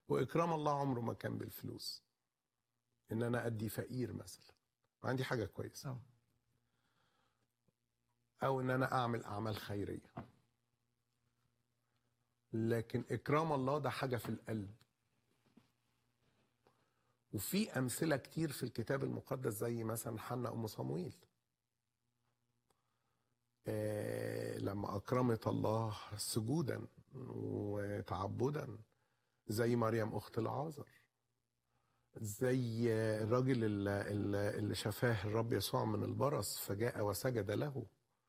واكرام الله عمره ما كان بالفلوس ان انا ادي فقير مثلا عندي حاجه كويسه اه او ان انا اعمل اعمال خيريه لكن اكرام الله ده حاجه في القلب وفي امثله كتير في الكتاب المقدس زي مثلا حنا ام صمويل آه لما اكرمت الله سجودا وتعبدا زي مريم اخت العازر زي الراجل اللي, اللي شفاه الرب يسوع من البرص فجاء وسجد له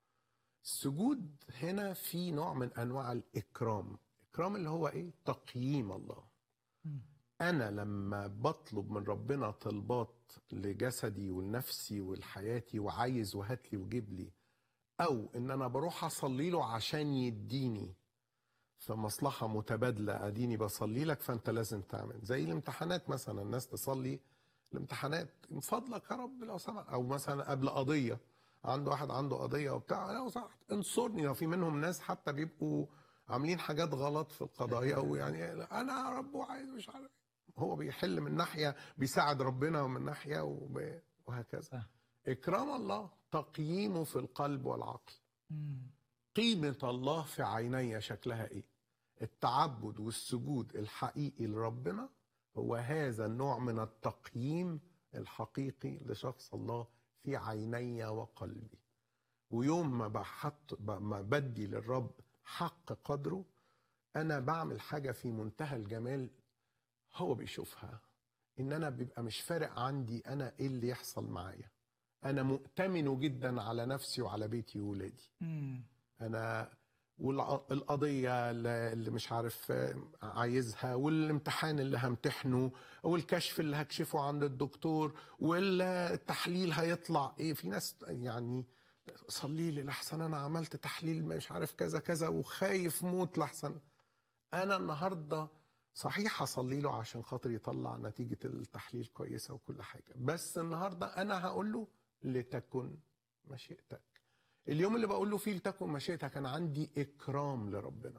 السجود هنا في نوع من انواع الاكرام اكرام اللي هو ايه تقييم الله مم. انا لما بطلب من ربنا طلبات لجسدي ولنفسي ولحياتي وعايز وهات لي وجيب لي او ان انا بروح اصلي له عشان يديني في مصلحة متبادلة اديني بصلي لك فانت لازم تعمل زي الامتحانات مثلا الناس تصلي الامتحانات من فضلك يا رب لو سمحت او مثلا قبل قضية عنده واحد عنده قضية وبتاع لو سمحت انصرني لو في منهم ناس حتى بيبقوا عاملين حاجات غلط في القضايا ويعني انا يا رب وعايز مش عارف هو بيحل من ناحية بيساعد ربنا ومن ناحية وب- وهكذا صح. إكرام الله تقييمه في القلب والعقل مم. قيمة الله في عيني شكلها إيه التعبد والسجود الحقيقي لربنا هو هذا النوع من التقييم الحقيقي لشخص الله في عيني وقلبي ويوم ما بحط ب- ما بدي للرب حق قدره انا بعمل حاجه في منتهى الجمال هو بيشوفها ان انا بيبقى مش فارق عندي انا ايه اللي يحصل معايا انا مؤتمن جدا على نفسي وعلى بيتي وولادي مم. انا والقضيه اللي اللي مش عارف عايزها والامتحان اللي همتحنه والكشف اللي هكشفه عند الدكتور والتحليل هيطلع ايه في ناس يعني صلي لي لحسن انا عملت تحليل مش عارف كذا كذا وخايف موت لحسن انا النهارده صحيح هصلي له عشان خاطر يطلع نتيجه التحليل كويسه وكل حاجه بس النهارده انا هقول له لتكن مشيئتك اليوم اللي بقول له فيه لتكن مشيئتك انا عندي اكرام لربنا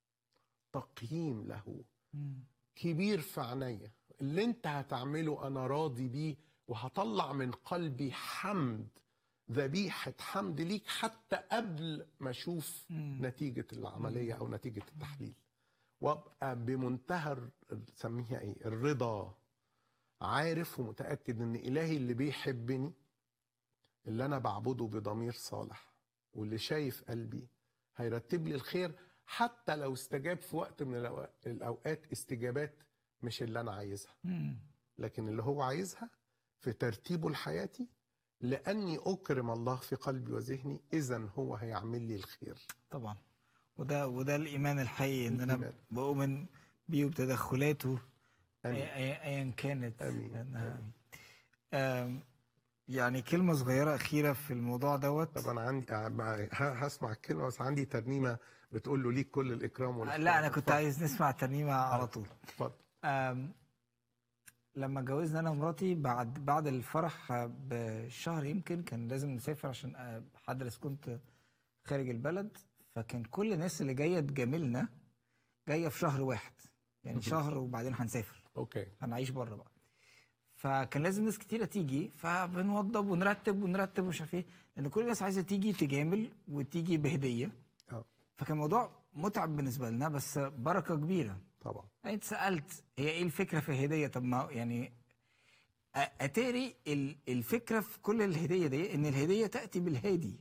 تقييم له مم. كبير في عينيا اللي انت هتعمله انا راضي بيه وهطلع من قلبي حمد ذبيحة حمد ليك حتى قبل ما اشوف مم. نتيجة العملية او نتيجة التحليل وابقى بمنتهى ال- سميها ايه الرضا عارف ومتأكد ان الهي اللي بيحبني اللي انا بعبده بضمير صالح واللي شايف قلبي هيرتب لي الخير حتى لو استجاب في وقت من الأوقات- الاوقات استجابات مش اللي انا عايزها مم. لكن اللي هو عايزها في ترتيبه لحياتي لاني اكرم الله في قلبي وذهني اذا هو هيعمل لي الخير طبعا وده وده الايمان الحقيقي ان انا الإيمان. بؤمن بيه وبتدخلاته امين أي- أي- ايا كانت آمين. لأنها- آم، يعني كلمه صغيره اخيره في الموضوع دوت طب انا عندي ه- هسمع الكلمه بس عندي ترنيمه بتقول له ليك كل الاكرام والاحترام لا انا كنت اتفضل، عايز نسمع الترنيمه على طول اتفضل آم، لما اتجوزنا انا ومراتي بعد بعد الفرح بشهر يمكن كان لازم نسافر عشان آه، هدرس كنت خارج البلد فكان كل الناس اللي جايه تجاملنا جايه في شهر واحد يعني شهر وبعدين هنسافر اوكي هنعيش بره بقى فكان لازم ناس كتيره تيجي فبنوضب ونرتب ونرتب ومش عارف ايه لان كل الناس عايزه تيجي تجامل وتيجي بهديه اه فكان الموضوع متعب بالنسبه لنا بس بركه كبيره طبعا انت سالت هي ايه الفكره في الهديه طب ما يعني أ- اتاري ال- الفكره في كل الهديه دي ان الهديه تاتي بالهادي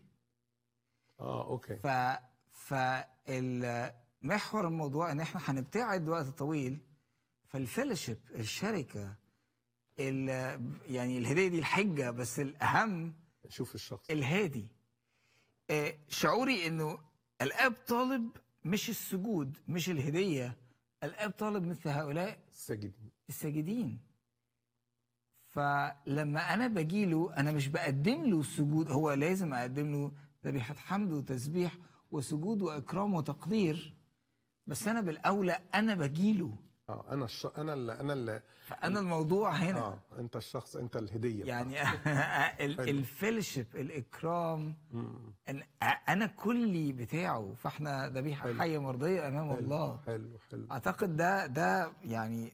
اه اوكي ف فالمحور الموضوع ان احنا هنبتعد وقت طويل فالفيلوشيب الشركه ال يعني الهديه دي الحجه بس الاهم شوف الشخص الهادي آه، شعوري انه الاب طالب مش السجود مش الهديه الاب طالب مثل هؤلاء الساجدين الساجدين فلما انا باجي له انا مش بقدم له السجود هو لازم اقدم له ذبيحه حمد وتسبيح وسجود واكرام وتقدير بس انا بالاولى انا باجي له اه انا الش... انا اللي انا اللي فانا الموضوع هنا اه انت الشخص انت الهديه يعني ال- الفيلشيب الاكرام مم. أن- انا كلي بتاعه فاحنا ذبيحه حلو. حيه مرضيه امام حلو الله حلو حلو اعتقد ده ده يعني